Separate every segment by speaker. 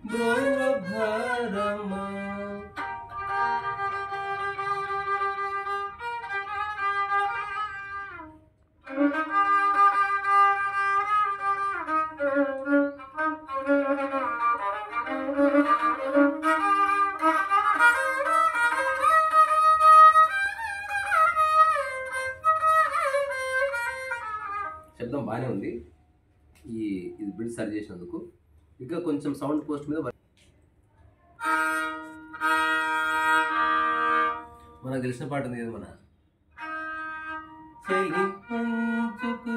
Speaker 1: బ్రోవ భారమా శబ్దం బాగానే ఉంది ఈ ఇది బిల్డ్ సరి చేసినందుకు ఇంకా కొంచెం సౌండ్ పోస్ట్ మీద వ- మనకు తెలిసిన పాట ఉంది కదా మన చెయ్యి పంచుకు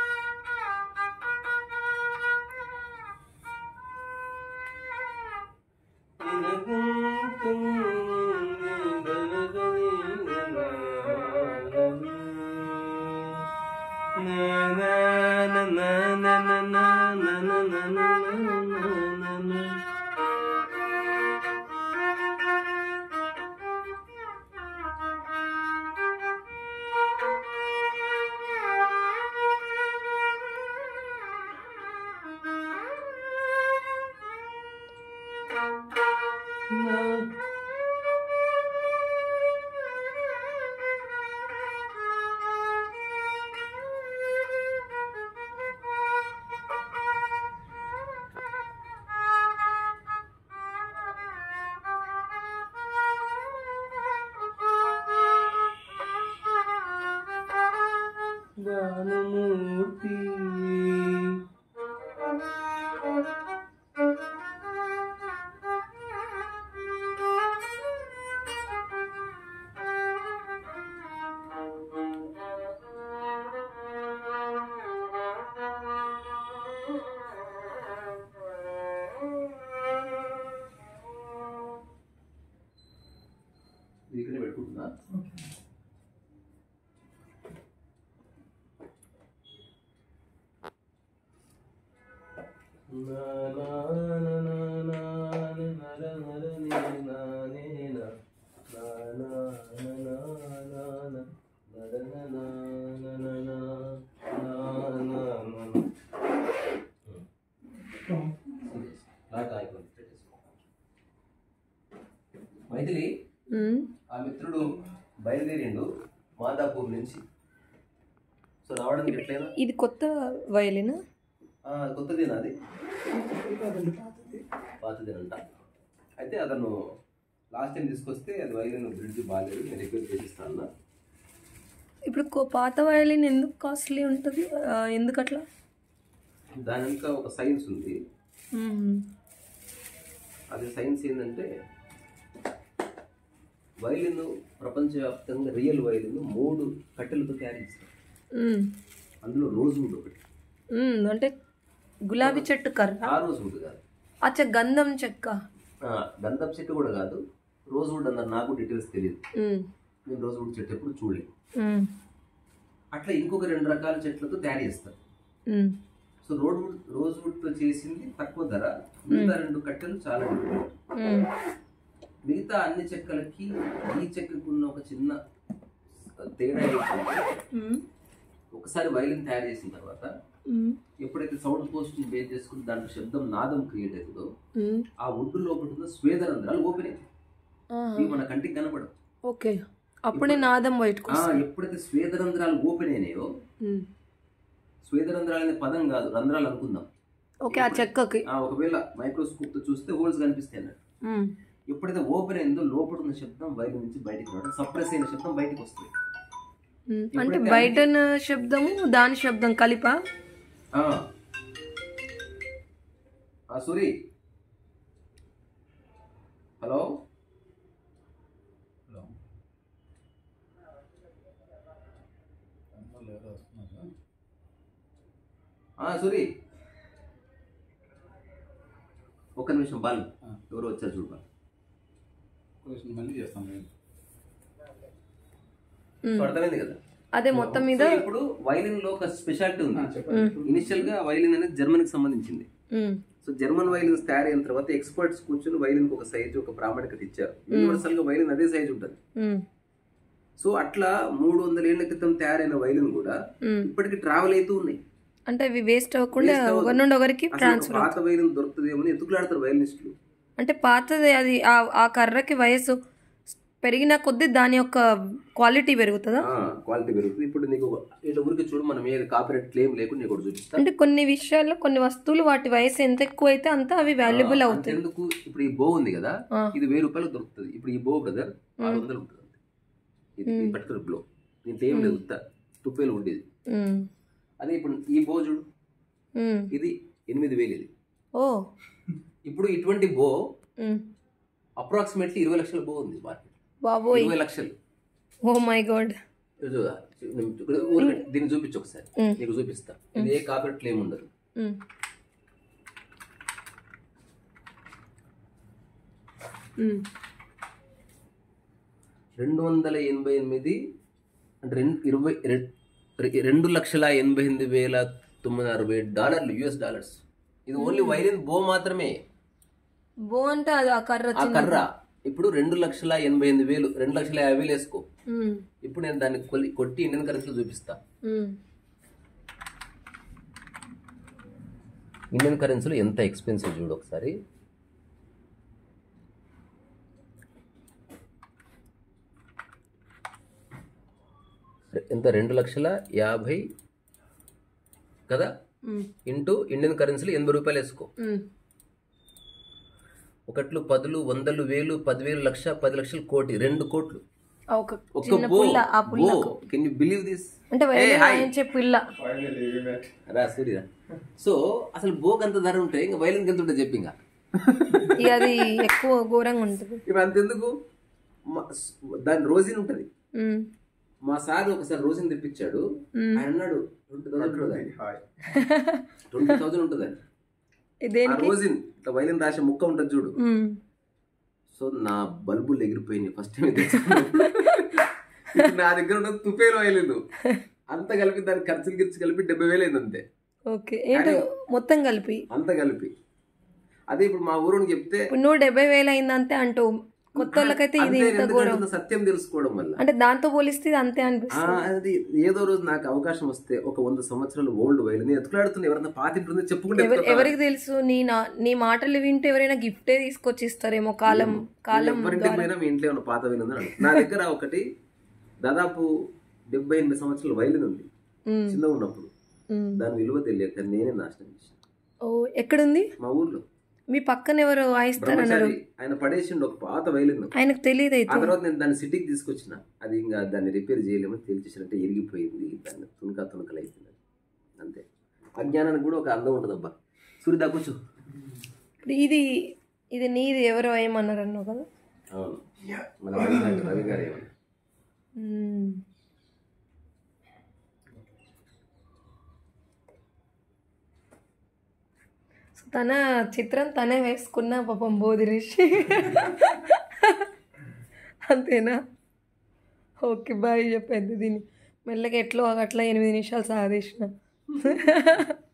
Speaker 1: భానుమూర్తి ఇది ఇక్కడే పెట్టుకుంటున్నా మైథిలి
Speaker 2: మ్మ్.
Speaker 1: ఆ మిత్రుడు బయలుదేరిండు మాదాపూర్ నుంచి సో రావడానికి ఎట్లయినా
Speaker 2: ఇది కొత్త వయలిన్
Speaker 1: ఆ, కొత్తదేనా అది పాతదేనంట అయితే అతను లాస్ట్ టైం తీసుకొస్తే అది వైలిన్ బ్రిడ్జ్ బాగాలేదు నేను రిపేర్ చేసిస్తాను అన్న
Speaker 2: ఇప్పుడు కో- పాత వయలిన్ ఎందుకు కాస్ట్లీ ఉంటుంది ఆ, ఎందుకు అట్లా
Speaker 1: దాని వెనుక ఒక సైన్స్ ఉంది
Speaker 2: మ్మ్.
Speaker 1: అది సైన్స్ ఏంటంటే వైలిన్ ప్రపంచవ్యాప్తంగా రియల్ వైలిన్ మూడు కట్టెలతో తయారు చేస్తారు
Speaker 2: మ్మ్.
Speaker 1: అందులో రోజు వుడ్ ఒకటి
Speaker 2: మ్మ్. అంటే గులాబీ చెట్టు కర్ర
Speaker 1: ఆ రోజు వుడ్ కాదు
Speaker 2: అచ్చా గంధం చెక్క
Speaker 1: ఆ, గంధం చెట్టు కూడా కాదు రోజు వుడ్ అన్నారు నాకు డీటెయిల్స్ తెలియదు
Speaker 2: మ్మ్.
Speaker 1: నేను రోజు వుడ్ చెట్టు ఎప్పుడు చూడలేదు
Speaker 2: మ్మ్.
Speaker 1: అట్లా ఇంకొక రెండు రకాల చెట్లతో తయారు చేస్తారు
Speaker 2: మ్మ్.
Speaker 1: So road wood rose wood తో చేసింది తక్కువ ధర మిగతా రెండు కట్టెలు చాలా ఎక్కువ.
Speaker 2: మ్మ్.
Speaker 1: మిగతా అన్ని చెక్కలకి ఈ చెక్కకు ఉన్న ఒక చిన్న తేడా ఏంటంటే
Speaker 2: మ్మ్.
Speaker 1: ఒకసారి వైలిన్ తయారు చేసిన తర్వాత
Speaker 2: మ్మ్.
Speaker 1: ఎప్పుడైతే సౌండ్ పోస్ట్ బేస్ చేసుకుని దాంట్లో శబ్దం నాదం క్రియేట్ అవుతుందో
Speaker 2: మ్మ్.
Speaker 1: ఆ వుడ్ లోపల ఉన్న స్వేదరంధ్రాలు ఓపెన్ అవుతాయి
Speaker 2: ఆహా.
Speaker 1: ఇవి మన కంటికి కనపడవు
Speaker 2: ఓకే అప్పుడే నాదం బయటకు
Speaker 1: ఆ,
Speaker 2: వస్తుంది
Speaker 1: ఎప్పుడైతే స్వేదరంధ్రాలు ఓపెన్ అయినాయో
Speaker 2: మ్మ్.
Speaker 1: స్వేదరంధ్రాలు అనే పదం కాదు రంధ్రాలు అనుకుందాం
Speaker 2: ఓకే ఆ చెక్కకి
Speaker 1: ఆ, ఒకవేళ మైక్రోస్కోప్ తో చూస్తే హోల్స్ కనిపిస్తాయి అన్నట్టు
Speaker 2: మ్మ్.
Speaker 1: ఎప్పుడైతే ఓపెన్ అయిందో లోపల ఉన్న శబ్దం బయట నుంచి బయటికి రావడం సప్రెస్ అయిన శబ్దం బయటకు వస్తుంది
Speaker 2: మ్మ్. అంటే
Speaker 1: ఎప్పుడైతే
Speaker 2: బయట శబ్దము దాని శబ్దం కలిపా
Speaker 1: ఆ. ఆ, సూరి హలో
Speaker 3: హలో అమ్మలు ఎవరో వస్తున్నారా
Speaker 1: ఆ, సూరి ఒక్క నిమిషం బాలు
Speaker 3: ఆ.
Speaker 1: ఎవరో వచ్చారు చూడు బాలు
Speaker 3: క్వశ్చన్ మళ్ళీ చేస్తాం నేను
Speaker 1: సో అర్థమైంది కదా
Speaker 2: అదే మొత్తం మీద
Speaker 1: సో ఇప్పుడు వైలిన్ లో ఒక స్పెషాలిటీ ఉంది
Speaker 3: చెప్పండి
Speaker 1: ఇనిషియల్ గా వైలిన్ అనేది జర్మన్ కి సంబంధించింది
Speaker 2: మ్మ్.
Speaker 1: సో జర్మన్ వైలిన్స్ తయారైన తర్వాత ఎక్స్పర్ట్స్ కూర్చొని వైలిన్ ఒక సైజు ఒక ప్రామాణికత ఇచ్చారు యూనివర్సల్ గా వైలిన్ అదే సైజు ఉంటుంది
Speaker 2: మ్మ్.
Speaker 1: సో అట్లా మూడు వందల ఏళ్ల క్రితం తయారైన వైలిన్ కూడా
Speaker 2: మ్మ్.
Speaker 1: ఇప్పటికి ట్రావెల్ అవుతూ ఉన్నాయి
Speaker 2: అంటే అవి వేస్ట్ అవ్వకుండా
Speaker 1: Waste అవ్వదు.
Speaker 2: ఒకరి నుండి ఒకరికి
Speaker 1: అసలు ఒక
Speaker 2: ట్రాన్స్ఫర్
Speaker 1: పాత వైలిన్ దొరుకుతుందేమో అని ఎత్తుకులాడతారు వైలినిస్టులు
Speaker 2: అంటే పాతది అది ఆ- ఆ కర్రకి వయసు పెరిగిన కొద్దీ దాని యొక్క క్వాలిటీ పెరుగుతుందా
Speaker 1: క్వాలిటీ పెరుగుతుంది ఇప్పుడు నీకు ఒక- ఇట్లా ఊరికి చూడు మనం ఏ కాపీరైట్ క్లెయిమ్ లేకుండా నీకు ఒకటి చూపిస్తా
Speaker 2: అంటే కొన్ని విషయాల్లో కొన్ని వస్తువులు వాటి వయసు ఎంత ఎక్కువ అయితే అంత అవి వాల్యుబుల్ అవుతాయి
Speaker 1: ఎందుకు ఇప్పుడు ఈ బో ఉంది కదా
Speaker 2: ఆ.
Speaker 1: ఇది వెయ్యి రూపాయలకు దొరుకుతుంది ఇప్పుడు ఈ బో బ్రదర్ ఆరు వందలు ఉంటుంది అంతే. ఇది ఈ పర్టికులర్ బ్లో దీంట్లో ఏం లేదు ఉత్త తుప్పేలు ఉండేది
Speaker 2: ఉమ్.
Speaker 1: అదే ఇప్పుడు ఈ బో చూడు
Speaker 2: ఉమ్.
Speaker 1: ఇది ఎనిమిది వేలు ఇది
Speaker 2: ఓ
Speaker 1: ఇప్పుడు ఇటువంటి బో
Speaker 2: ఉమ్.
Speaker 1: అప్రాక్సిమేట్లీ ఇరవై లక్షల బో ఉంది మార్కెట్
Speaker 2: బాబోయ్
Speaker 1: ఇరవై లక్షలు
Speaker 2: ఓ మై గాడ్
Speaker 1: ఇది చూడు. నేను ఇక్కడ ఊరికే దీన్ని చూపించు ఒకసారి
Speaker 2: ఉమ్.
Speaker 1: నీకు చూపిస్తా ఇది ఏ కాపీరైట్ క్లెయిమ్ ఉండదు
Speaker 2: ఉమ్. ఉమ్.
Speaker 1: రెండు వందల ఎనభై ఎనిమిది అంటే రెండు ఇరవై రె- రె- రెండు లక్షల ఎనభై ఎనిమిది వేల తొమ్మిది అరవై డాలర్లు యుఎస్ డాలర్స్ ఇది ఓన్లీ వైలిన్ బో మాత్రమే
Speaker 2: బో అంటే అది ఆ కర్ర
Speaker 1: ఆ కర్ర ఇప్పుడు రెండు లక్షల ఎనభై ఎనిమిది వేలు రెండు లక్షల యాభై వేలు వేసుకో
Speaker 2: ఉమ్.
Speaker 1: ఇప్పుడు నేను దాన్ని కొలి- కొట్టి ఇండియన్ కరెన్సీలో చూపిస్తా
Speaker 2: ఉమ్.
Speaker 1: ఇండియన్ కరెన్సీలో ఎంత ఎక్స్పెన్సివ్ చూడు ఒకసారి ఎంత రెండు లక్షల యాభై కదా
Speaker 2: ఉమ్.
Speaker 1: ఇంటూ ఇండియన్ కరెన్సీలో ఎనభై రూపాయలు వేసుకో
Speaker 2: ఉమ్.
Speaker 1: ఒకట్లు పదులు వందలు వేలు పదివేలు లక్ష పది లక్షలు కోటి రెండు కోట్లు
Speaker 2: ఆ ఒక
Speaker 1: ఒక
Speaker 2: చిన్న
Speaker 1: బో
Speaker 2: పుల్ల ఆ
Speaker 1: బో
Speaker 2: పుల్లకు
Speaker 1: కెన్ యూ బిలీవ్ దిస్
Speaker 2: అంటే వైలిన్ వాయించే పుల్ల
Speaker 1: రా సూర్య సో అసలు బోకి అంత ధర ఉంటాయి ఇంకా వైలిన్కి ఎంత ఉంటుంది చెప్పి ఇంకా
Speaker 2: ఇక అది ఎక్కువ ఘోరంగా ఉంటుంది
Speaker 1: ఇవి అంతెందుకు మా- దాని రోజీన్ ఉంటుంది
Speaker 2: ఉమ్.
Speaker 1: మా సార్ ఒకసారి రోజీన్ తెప్పించాడు ఆయన అన్నాడు ట్వంటీ థౌసండ్ ఉంటుంది ట్వంటీ థౌసండ్ ఉంటుంది అని
Speaker 2: ఇదే
Speaker 1: ఆ రోజీన్ ఇట్లా వైలిన్ రాసే ముక్క ఉంటుంది చూడు
Speaker 2: ఉమ్.
Speaker 1: సో నా బల్బులు ఎగిరిపోయినాయి ఫస్ట్ టైం నా దగ్గర ఉన్న తుపేలు వైలిన్ అంత కలిపి దాని ఖర్చులు గిర్చు కలిపి డెబ్బై వేలు అయింది అంతే
Speaker 2: ఓకే ఏంటో మొత్తం కలిపి
Speaker 1: అంత కలిపి అదే ఇప్పుడు మా ఊరుని చెప్తే
Speaker 2: ఇప్పుడు నువ్వు డెబ్బై వేలు అయిందంతే అంటూ కొత్త వాళ్ళకైతే ఇది
Speaker 1: అంతే
Speaker 2: ఇంత
Speaker 1: ఎందుకంటే
Speaker 2: ఘోరం
Speaker 1: సత్యం తెలుసుకోవడం వల్ల
Speaker 2: అంటే దాంతో పోలిస్తే ఇది అంతే
Speaker 1: ఆ,
Speaker 2: అనిపిస్తుంది
Speaker 1: అది ఏదో రోజు నాకు అవకాశం వస్తే ఒక వంద సంవత్సరాలు ఓల్డ్ వైల్ నేను ఎత్తులాడుతున్నా ఎవరన్నా పాతింటుంది చెప్పుకుంటే
Speaker 2: ఎవరి
Speaker 1: ఎత్తుకుతా.
Speaker 2: ఎవరికి తెలుసు నీ నా నీ మాటలు వింటే ఎవరైనా గిఫ్టే తీసుకొచ్చి ఇస్తారేమో కాలం కాలం
Speaker 1: ఎవరింటికి పోయినా మీ ఇంట్లో ఏమైనా పాత వైల్ ఉందని అడుగు. నా దగ్గర ఒకటి దాదాపు డెబ్బై ఎనిమిది సంవత్సరాల వైలిన్ ఉంది
Speaker 2: ఉమ్,
Speaker 1: చిన్నగా ఉన్నప్పుడు
Speaker 2: ఉమ్.
Speaker 1: దాని విలువ తెలియక నేనే నాశనం చేశాను
Speaker 2: ఓ ఎక్కడుంది
Speaker 1: మా ఊర్లో
Speaker 2: మీ పక్కన ఎవరు వాయిస్తారన్నారు
Speaker 1: బ్రహ్మచారి ఆయన పడేసిండు ఒక పాత వైలిన్
Speaker 2: ఆయనకు తెలియదు
Speaker 1: ఆ
Speaker 2: అయితే
Speaker 1: తర్వాత నేను దాన్ని సిటీకి తీసుకొచ్చిన అది ఇంకా దాన్ని రిపేర్ చేయలేమని తెలిసేసినట్టే ఇరిగిపోయింది దాన్ని తునక తునకలు అయిపోయింది అంతే అజ్ఞానానికి కూడా ఒక అందం ఉంటుంది అబ్బా సూర్యదా కూర్చో
Speaker 2: ఇప్పుడు ఇది ఇది నీది ఎవరో ఏమన్నారు అన్నావు కదా
Speaker 1: అవును మన రవి గారు- రవి గారు ఏమన్నా
Speaker 2: ఉమ్. సో తన చిత్రం తనే వేసుకున్న పాపం బోధిరిషి అంతేనా ఓకే బాయ్ చెప్పింది దీన్ని మెల్లగా ఎట్లో అట్లా ఎనిమిది నిమిషాలు సాగదీసిన